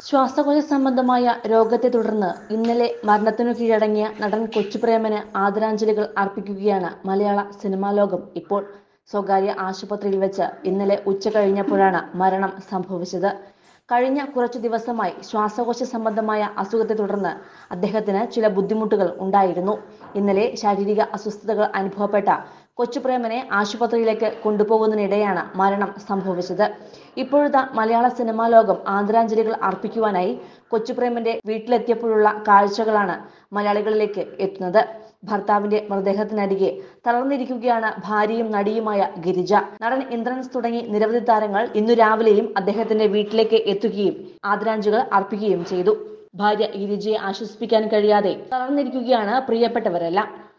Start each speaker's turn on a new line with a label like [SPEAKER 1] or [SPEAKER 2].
[SPEAKER 1] ശ്വാസകോശ സംബന്ധമായ രോഗത്തെ തുടർന്ന് ഇന്നലെ മരണത്തിനു കീഴടങ്ങിയ നടൻ കൊച്ചുപ്രേമന് ആദരാഞ്ജലികൾ അർപ്പിക്കുകയാണ് മലയാള സിനിമാ ലോകം ഇപ്പോൾ സ്വകാര്യ ആശുപത്രിയിൽ വെച്ച് ഇന്നലെ ഉച്ച കഴിഞ്ഞപ്പോഴാണ് മരണം സംഭവിച്ചത് കഴിഞ്ഞ കുറച്ചു ദിവസമായി ശ്വാസകോശ സംബന്ധമായ അസുഖത്തെ തുടർന്ന് അദ്ദേഹത്തിന് ചില ബുദ്ധിമുട്ടുകൾ ഉണ്ടായിരുന്നു ഇന്നലെ ശാരീരിക അസ്വസ്ഥതകൾ അനുഭവപ്പെട്ട കൊച്ചുപ്രേമനെ ആശുപത്രിയിലേക്ക് കൊണ്ടുപോകുന്നതിനിടെയാണ് മരണം സംഭവിച്ചത് ഇപ്പോഴത്തെ മലയാള സിനിമാ ലോകം ആദരാഞ്ജലികൾ അർപ്പിക്കുവാനായി കൊച്ചുപ്രേമന്റെ വീട്ടിലെത്തിയപ്പോഴുള്ള കാഴ്ചകളാണ് മലയാളികളിലേക്ക് എത്തുന്നത് ഭർത്താവിന്റെ മൃതദേഹത്തിനരികെ തളർന്നിരിക്കുകയാണ് ഭാര്യയും നടിയുമായ ഗിരിജ നടൻ ഇന്ദ്രൻസ് തുടങ്ങി നിരവധി താരങ്ങൾ ഇന്നു രാവിലെയും അദ്ദേഹത്തിന്റെ വീട്ടിലേക്ക് എത്തുകയും ആദരാഞ്ജലികൾ അർപ്പിക്കുകയും ചെയ്തു ഭാര്യ ഗിരിജയെ ആശ്വസിപ്പിക്കാൻ കഴിയാതെ തളർന്നിരിക്കുകയാണ് പ്രിയപ്പെട്ടവരെല്ലാം